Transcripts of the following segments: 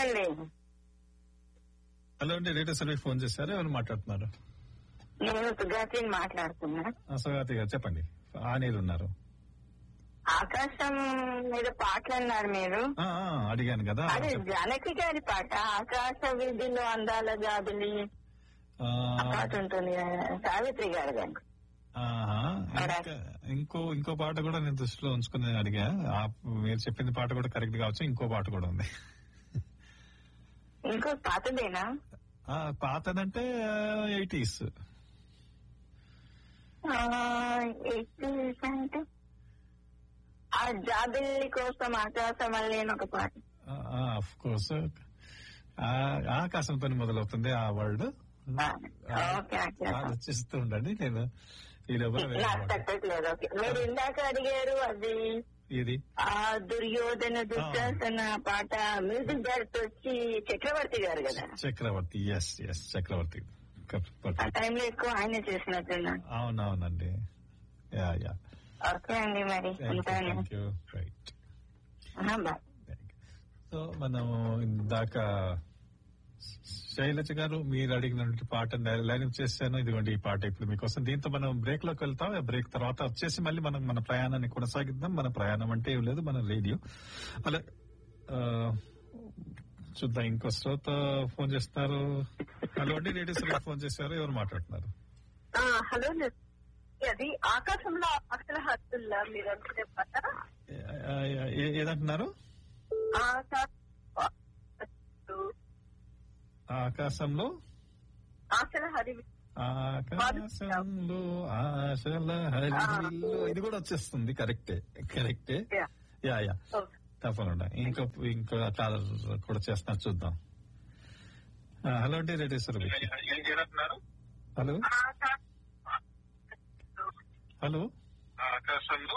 చెప్పండి హలో అండి radio service phone చేశారు ఎవరు మాట్లాడుతున్నారు నేను సుగాతిని మాట్లాడుతున్నా ఆ, సుగాతి గారు చెప్పండి ఆ నీరు ఉన్నారు ఆకాశం మీద పాటలు అన్నారు మీరు ఆ, ఆ, అడిగాను కదా అది చెప్ప- జానకి గారి పాట ఆకాశ వీధిలో అందాల జాబిలి ఆ, ఆ పాట ఉంటుంది కదా, సావిత్రి గారు గారు ఆహా. ఇంకా- ఇంకో ఇంకో పాట కూడా నేను దృష్టిలో ఉంచుకుని అడిగా ఆ, మీరు చెప్పింది పాట కూడా కరెక్ట్ కావచ్చు ఇంకో పాట కూడా ఉంది ఇంకో పాతదేనా ఆ, పాతదంటే ఎయిటీస్ ఆ, ఎయిటీస్ అంటే ఆ జాబిల్లి కోసం ఆకాశం మళ్ళీ అని ఒక పాట ఆఫ్ కోర్స్ ఆకాశంతో మొదలవుతుంది ఆ వర్డ్ ఆ, ఓకే ఓకే ఆలోచిస్తూ ఉండండి నేను ఈ లోపల వేరే నాకు పాట. తగ్గట్లేదు ఓకే మీరు ఇందాక అడిగారు అది ఇది ఆ దుర్యోధన దుశ్శాసన పాట మ్యూజిక్ డైరెక్టర్ వచ్చి చక్రవర్తి గారు కదా చక్రవర్తి ఎస్ ఎస్ చక్రవర్తి ఆ చక్రవర్తి టైంలో ఎక్కువ ఆయనే చేసినట్టున్నా అవునవునండి యా యా ఓకే అండి మరి ఉంటాను థ్యాంక్ యూ రైట్ ఆహా, బాయ్ సో మనం ఇందాక శైలజ గారు మీరు అడిగినటువంటి పాట లైన్ చేశాను ఇదిగోండి ఈ పాట ఇప్పుడు మీకోసం దీంతో మనం బ్రేక్ లోకి వెళ్తాం బ్రేక్ తర్వాత వచ్చేసి మళ్ళీ మనం మన ప్రయాణాన్ని కొనసాగిద్దాం మన ప్రయాణం అంటే ఏం లేదు మన రేడియో అలా ఆ, చూద్దాం ఇంకో శ్రోత ఫోన్ చేస్తున్నారు హలో అండి రేడియో సరిగ్గా ఫోన్ చేశారు ఎవరు మాట్లాడుతున్నారు హలో అది ఆకాశంలో అసలు హద్దుల్లా మీరు అనుకునే పాట ఏ- ఏ- ఏదంటున్నారు ఆకాశంలో ఆశల హరి ఆకాశంలో ఆశల హరివిల్లు ఇది కూడా వచ్చేస్తుంది కరెక్టే కరెక్టే Yeah. యా యా తప్పకుండా ఇంకో ఇంకో కాలర్ కూడా చేస్తున్నా చూద్దాం ఆ, హలో అండి రేడియేశ్వర హలో హలో ఆకాశంలో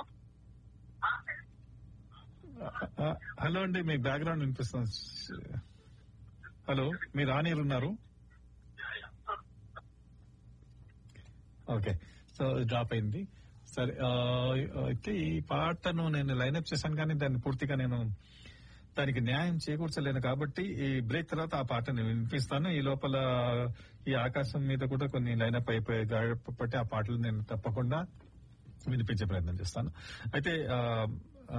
ఆ, హలో అండి మీ బ్యాక్గ్రౌండ్ వినిపిస్తుంది హలో మీరు ఆనీరు ఉన్నారు ఓకే సో డ్రాప్ అయింది సరే ఆ, అయితే ఈ పాటను నేను లైన్అప్ చేశాను కానీ దాన్ని పూర్తిగా నేను దానికి న్యాయం చేకూర్చలేను కాబట్టి ఈ బ్రేక్ తర్వాత ఆ పాటని వినిపిస్తాను ఈ లోపల ఈ ఆకాశం మీద కూడా కొన్ని లైనప్ అయిపోయాయి కాబట్టి ఆ పాటలు నేను తప్పకుండా వినిపించే ప్రయత్నం చేస్తాను అయితే ఆ, ఆ,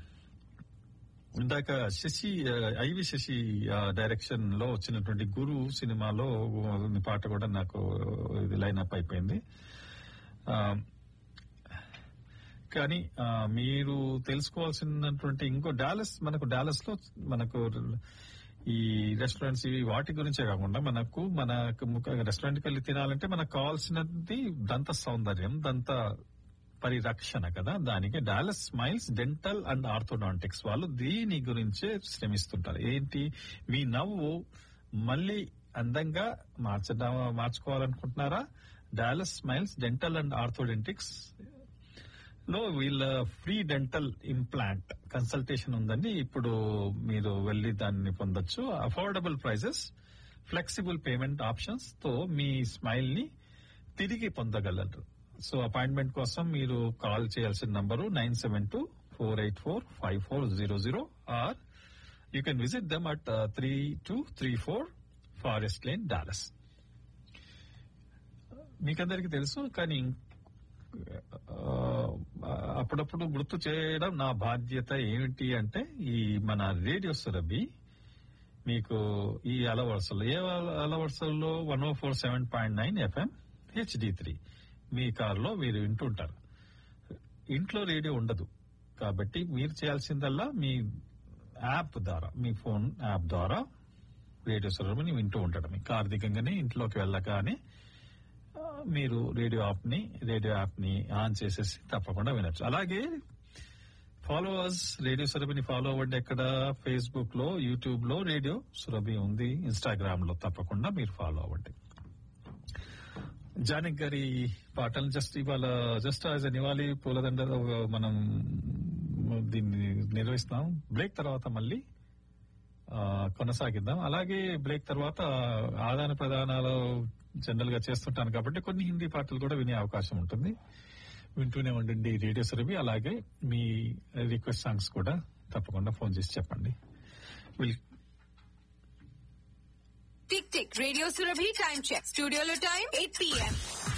ఇందాక శశి ఆ, ఐవి శశి ఆ, డైరెక్షన్ లో వచ్చినటువంటి గురు సినిమాలో ఉన్న పాట కూడా నాకు ఇది లైనప్ అయిపోయింది ఆ, కానీ ఆ, మీరు తెలుసుకోవాల్సినటువంటి ఇంకో డాలస్ మనకు డాలస్ లో మనకు ఈ రెస్టారెంట్స్ ఇవి వాటి గురించే కాకుండా మనకు మనకు రెస్టారెంట్ కి వెళ్ళి తినాలంటే మనకు కావాల్సినది దంత సౌందర్యం దంత పరిరక్షణ కదా దానికి Dallas Smiles Dental and Orthodontics వాళ్ళు దీని గురించే శ్రమిస్తుంటారు ఏంటి మీ నవ్వు మళ్ళీ అందంగా మార్చడం మార్చుకోవాలనుకుంటున్నారా Dallas Smiles Dental and Orthodontics లో వీళ్ళ ఫ్రీ డెంటల్ ఇంప్లాంట్ కన్సల్టేషన్ ఉందండి ఇప్పుడు మీరు వెళ్ళి దాన్ని పొందొచ్చు affordable prices flexible payment options తో మీ స్మైల్ ని తిరిగి పొందగలరు సో అపాయింట్మెంట్ కోసం మీరు కాల్ చేయాల్సిన number nine seven two four eight four five four zero zero or you can visit them at three two three four Forest Lane Dallas మీకందరికి తెలుసు కానీ ఆ, అప్పుడప్పుడు గుర్తు చేయడం నా బాధ్యత ఏమిటి అంటే ఈ మన రేడియో సురభి మీకు ఈ అలవరుసలు ఏ అల- అలవరుసల్లో one O four seven point nine FM HD three మీ కారులో మీరు వింటుంటారు ఇంట్లో రేడియో ఉండదు కాబట్టి మీరు చేయాల్సిందల్లా మీ యాప్ ద్వారా మీ ఫోన్ యాప్ ద్వారా రేడియో సురభిని వింటూ ఉండడం కారు దిగంగానే ఇంట్లోకి వెళ్ళగానే ఆ, మీరు రేడియో యాప్ ని రేడియో యాప్ ని ఆన్ చేసేసి తప్పకుండా వినొచ్చు అలాగే ఫాలోవర్స్ రేడియో సురభిని ఫాలో అవ్వండి ఎక్కడ ఫేస్బుక్ లో యూట్యూబ్ లో రేడియో సురభి ఉంది ఇన్స్టాగ్రామ్ లో తప్పకుండా మీరు ఫాలో అవ్వండి జానక్ గారి పాటలు జస్ట్ ఇవాళ జస్ట్ యాజ్ నివాళి పూలదండ మనం దీన్ని నిర్వహిస్తాం బ్రేక్ తర్వాత మళ్ళీ ఆ, కొనసాగిద్దాం అలాగే బ్రేక్ తర్వాత ఆదాన ప్రదానాలు జనరల్ గా చేస్తుంటాను కాబట్టి కొన్ని హిందీ పాటలు కూడా వినే అవకాశం ఉంటుంది వింటూనే ఉండండి రేడియో సర్వీ అలాగే మీ రిక్వెస్ట్ సాంగ్స్ కూడా తప్పకుండా ఫోన్ చేసి చెప్పండి విల్ టిక్ రేడియో సురభి టైం చెక్ స్టూడియోలో టైం ఎయిట్ పిఎం